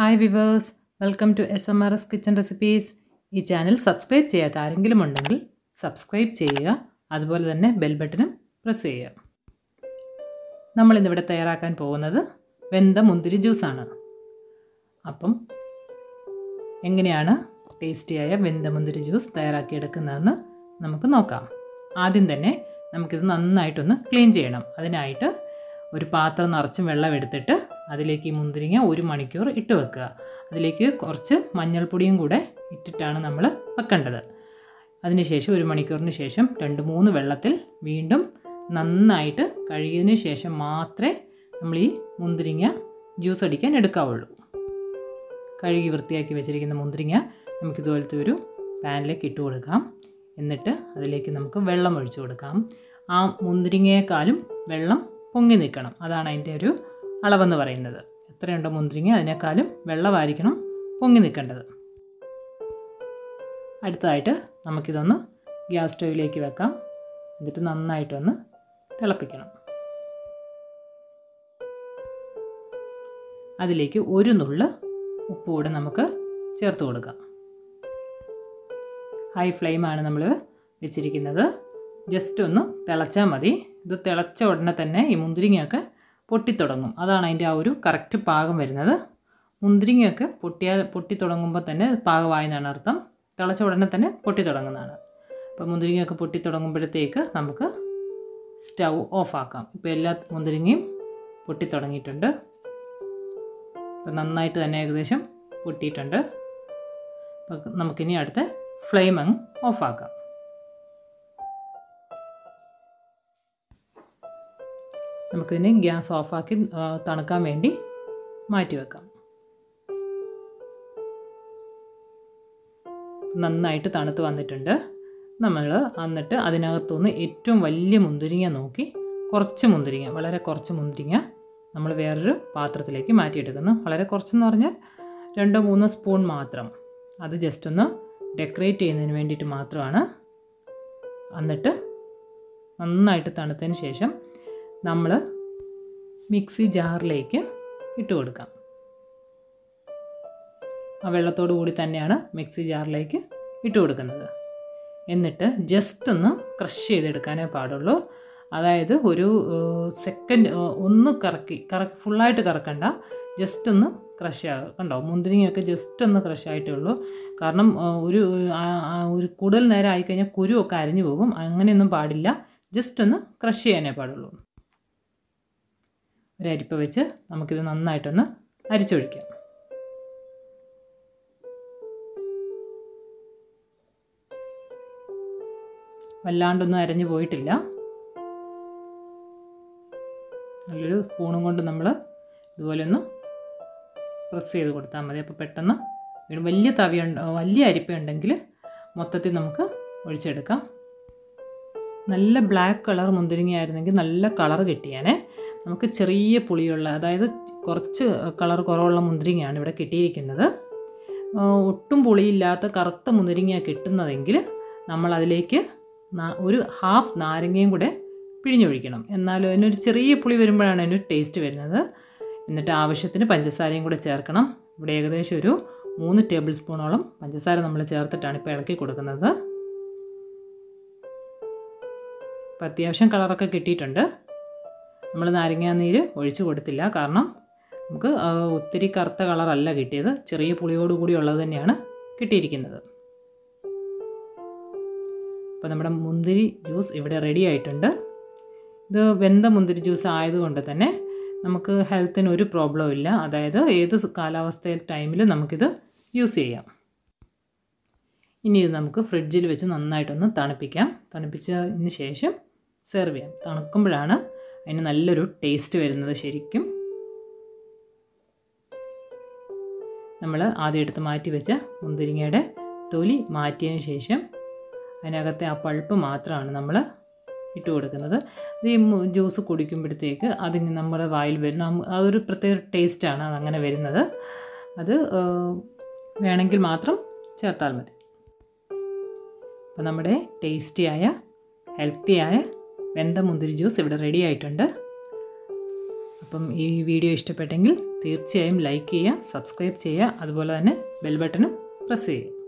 hi viewers welcome to S M R S kitchen recipes ഈ channel subscribe ചെയ്യാത്ത ആരെങ്കിലും ഉണ്ടെങ്കിൽ സബ്സ്ക്രൈബ് ചെയ്യുക അതുപോലെ തന്നെ ബെൽ ബട്ടണും പ്രസ് ചെയ്യുക നമ്മളിന്നിവിടെ തയ്യാറാക്കാൻ പോകുന്നത് വെന്ത മുന്തിരി ജ്യൂസാണ് അപ്പം എങ്ങനെയാണ് ടേസ്റ്റിയായ വെന്ത മുന്തിരി ജ്യൂസ് തയ്യാറാക്കിയെടുക്കുന്നതെന്ന് നമുക്ക് നോക്കാം ആദ്യം തന്നെ നമുക്കിത് നന്നായിട്ടൊന്ന് ക്ലീൻ ചെയ്യണം അതിനായിട്ട് ഒരു പാത്രം നിറച്ചും വെള്ളം എടുത്തിട്ട് അതിലേക്ക് ഈ മുന്തിരിങ്ങ ഒരു മണിക്കൂർ ഇട്ട് വെക്കുക അതിലേക്ക് കുറച്ച് മഞ്ഞൾപ്പൊടിയും കൂടെ ഇട്ടിട്ടാണ് നമ്മൾ വെക്കേണ്ടത് അതിനുശേഷം ഒരു മണിക്കൂറിന് ശേഷം രണ്ട് മൂന്ന് വെള്ളത്തിൽ വീണ്ടും നന്നായിട്ട് കഴുകിയതിന് ശേഷം മാത്രമേ നമ്മൾ ഈ മുന്തിരിങ്ങ ജ്യൂസ് അടിക്കാൻ എടുക്കാവുള്ളൂ കഴുകി വൃത്തിയാക്കി വെച്ചിരിക്കുന്ന മുന്തിരിങ്ങ നമുക്കിതുപോലത്തെ ഒരു പാനിലേക്ക് ഇട്ട് കൊടുക്കാം എന്നിട്ട് അതിലേക്ക് നമുക്ക് വെള്ളം ഒഴിച്ചു കൊടുക്കാം ആ മുന്തിരിങ്ങയെക്കാളും വെള്ളം പൊങ്ങി നിൽക്കണം അതാണ് അതിൻ്റെ ഒരു അളവെന്ന് പറയുന്നത് എത്രയുണ്ടോ മുന്തിരിങ്ങ അതിനേക്കാളും വെള്ളമായിരിക്കണം പൊങ്ങി നിൽക്കേണ്ടത് അടുത്തതായിട്ട് നമുക്കിതൊന്ന് ഗ്യാസ് സ്റ്റൗവിലേക്ക് വെക്കാം എന്നിട്ട് നന്നായിട്ടൊന്ന് തിളപ്പിക്കണം അതിലേക്ക് ഒരു നുള്ള് ഉപ്പ് കൂടെ നമുക്ക് ചേർത്ത് കൊടുക്കാം ഹൈ ഫ്ലെയിമാണ് നമ്മൾ വെച്ചിരിക്കുന്നത് ജസ്റ്റ് ഒന്ന് തിളച്ചാൽ മതി ഇത് തിളച്ച ഉടനെ തന്നെ ഈ മുന്തിരിങ്ങയൊക്കെ പൊട്ടിത്തുടങ്ങും അതാണ് അതിൻ്റെ ആ ഒരു കറക്റ്റ് പാകം വരുന്നത് മുന്തിരിങ്ങയൊക്കെ പൊട്ടിയാൽ പൊട്ടി തുടങ്ങുമ്പോൾ തന്നെ പാകമായെന്നാണ് അർത്ഥം തിളച്ച ഉടനെ തന്നെ പൊട്ടി തുടങ്ങുന്നതാണ് അപ്പോൾ മുന്തിരിങ്ങയൊക്കെ പൊട്ടി തുടങ്ങുമ്പോഴത്തേക്ക് നമുക്ക് സ്റ്റൗ ഓഫാക്കാം ഇപ്പോൾ എല്ലാ മുന്തിരിങ്ങയും പൊട്ടി തുടങ്ങിയിട്ടുണ്ട് അപ്പോൾ നന്നായിട്ട് തന്നെ ഏകദേശം പൊട്ടിയിട്ടുണ്ട് അപ്പോൾ നമുക്കിനി അടുത്ത ഫ്ലെയിം അങ്ങ് ഓഫാക്കാം നമുക്കിതിനെ ഗ്യാസ് ഓഫാക്കി തണുക്കാൻ വേണ്ടി മാറ്റി വെക്കാം നന്നായിട്ട് തണുത്ത് വന്നിട്ടുണ്ട് നമ്മൾ എന്നിട്ട് അതിനകത്തുനിന്ന് ഏറ്റവും വലിയ മുന്തിരിങ്ങ നോക്കി കുറച്ച് മുന്തിരിങ്ങ വളരെ കുറച്ച് മുന്തിരിങ്ങ നമ്മൾ വേറൊരു പാത്രത്തിലേക്ക് മാറ്റിയെടുക്കുന്നു വളരെ കുറച്ചെന്ന് പറഞ്ഞാൽ രണ്ടോ മൂന്നോ സ്പൂൺ മാത്രം അത് ജസ്റ്റ് ഒന്ന് ഡെക്കറേറ്റ് ചെയ്യുന്നതിന് വേണ്ടിയിട്ട് മാത്രമാണ് എന്നിട്ട് നന്നായിട്ട് തണുത്തതിന് ശേഷം നമ്മൾ മിക്സി ജാറിലേക്ക് ഇട്ട് കൊടുക്കാം ആ വെള്ളത്തോടു കൂടി തന്നെയാണ് മിക്സി ജാറിലേക്ക് ഇട്ട് കൊടുക്കുന്നത് എന്നിട്ട് ജസ്റ്റ് ഒന്ന് ക്രഷ് ചെയ്തെടുക്കാനേ പാടുള്ളൂ അതായത് ഒരു സെക്കൻഡ് ഒന്ന് കറക്കി കറക്കി ഫുള്ളായിട്ട് കറക്കണ്ട ജസ്റ്റ് ഒന്ന് ക്രഷ് ആകുക കണ്ടോ മുന്തിരിങ്ങയൊക്കെ ജസ്റ്റ് ഒന്ന് ക്രഷ് ആയിട്ടേ ഉള്ളൂ കാരണം ഒരു ഒരു കൂടുതൽ നേരം ആയിക്കഴിഞ്ഞാൽ കുരുവൊക്കെ അരിഞ്ഞു പോകും അങ്ങനെയൊന്നും പാടില്ല ജസ്റ്റ് ഒന്ന് ക്രഷ് ചെയ്യാനേ പാടുള്ളൂ ഒരു അരിപ്പ വെച്ച് നമുക്കിത് നന്നായിട്ടൊന്ന് അരിച്ചൊഴിക്കാം വല്ലാണ്ടൊന്നും അരഞ്ഞു പോയിട്ടില്ല നല്ലൊരു സ്പൂണും കൊണ്ട് നമ്മൾ ഇതുപോലെ ഒന്ന് പ്രസ് ചെയ്ത് കൊടുത്താൽ മതി അപ്പോൾ പെട്ടെന്ന് വലിയ തവി വലിയ അരിപ്പയുണ്ടെങ്കിൽ മൊത്തത്തിൽ നമുക്ക് ഒഴിച്ചെടുക്കാം നല്ല ബ്ലാക്ക് കളർ മുന്തിരിങ്ങ ആയിരുന്നെങ്കിൽ നല്ല കളർ കിട്ടിയാനേ നമുക്ക് ചെറിയ പുളിയുള്ള അതായത് കുറച്ച് കളർ കുറവുള്ള മുന്തിരിങ്ങയാണ് ഇവിടെ കിട്ടിയിരിക്കുന്നത് ഒട്ടും പുളിയില്ലാത്ത കറുത്ത മുന്തിരിങ്ങ കിട്ടുന്നതെങ്കിൽ നമ്മൾ അതിലേക്ക് ഒരു ഹാഫ് നാരങ്ങയും കൂടെ പിഴിഞ്ഞൊഴിക്കണം എന്നാലും അതിനൊരു ചെറിയ പുളി വരുമ്പോഴാണ് അതിനൊരു ടേസ്റ്റ് വരുന്നത് എന്നിട്ട് ആവശ്യത്തിന് പഞ്ചസാരയും കൂടെ ചേർക്കണം ഇവിടെ ഏകദേശം ഒരു മൂന്ന് ടേബിൾ സ്പൂണോളം പഞ്ചസാര നമ്മൾ ചേർത്തിട്ടാണ് ഇപ്പോൾ ഇളക്കി കൊടുക്കുന്നത് അപ്പോൾ അത്യാവശ്യം കളറൊക്കെ കിട്ടിയിട്ടുണ്ട് നമ്മൾ നാരങ്ങാനീര് ഒഴിച്ചു കൊടുത്തില്ല കാരണം നമുക്ക് ഒത്തിരി കറുത്ത കളറല്ല കിട്ടിയത് ചെറിയ പുളിയോട് കൂടി ഉള്ളത് തന്നെയാണ് കിട്ടിയിരിക്കുന്നത് അപ്പോൾ നമ്മുടെ മുന്തിരി ജ്യൂസ് ഇവിടെ റെഡി ആയിട്ടുണ്ട് ഇത് വെന്ത മുന്തിരി ജ്യൂസ് ആയതുകൊണ്ട് തന്നെ നമുക്ക് ഹെൽത്തിന് ഒരു പ്രോബ്ലം ഇല്ല അതായത് ഏത് കാലാവസ്ഥയിൽ ടൈമിൽ നമുക്കിത് യൂസ് ചെയ്യാം ഇനി ഇത് നമുക്ക് ഫ്രിഡ്ജിൽ വെച്ച് നന്നായിട്ടൊന്ന് തണുപ്പിക്കാം തണുപ്പിച്ചതിന് ശേഷം സെർവ് ചെയ്യാം തണുക്കുമ്പോഴാണ് അതിന് നല്ലൊരു ടേസ്റ്റ് വരുന്നത് ശരിക്കും നമ്മൾ ആദ്യം എടുത്ത് മാറ്റി വെച്ച മുന്തിരിങ്ങയുടെ തൊലി മാറ്റിയതിന് ശേഷം അതിനകത്തെ ആ പൾപ്പ് മാത്രമാണ് നമ്മൾ ഇട്ട് കൊടുക്കുന്നത് ഇത് ഈ ജ്യൂസ് കുടിക്കുമ്പോഴത്തേക്ക് അതിന് നമ്മുടെ വായിൽ വരുന്ന അതൊരു പ്രത്യേക ടേസ്റ്റാണ് അതങ്ങനെ വരുന്നത് അത് വേണമെങ്കിൽ മാത്രം ചേർത്താൽ മതി അപ്പോൾ നമ്മുടെ ടേസ്റ്റിയായ ഹെൽത്തിയായ വെന്ത മുന്തിരി ജ്യൂസ് ഇവിടെ റെഡി ആയിട്ടുണ്ട് അപ്പം ഈ വീഡിയോ ഇഷ്ടപ്പെട്ടെങ്കിൽ തീർച്ചയായും ലൈക്ക് ചെയ്യുക സബ്സ്ക്രൈബ് ചെയ്യുക അതുപോലെ തന്നെ ബെൽ ബട്ടണും പ്രസ് ചെയ്യുക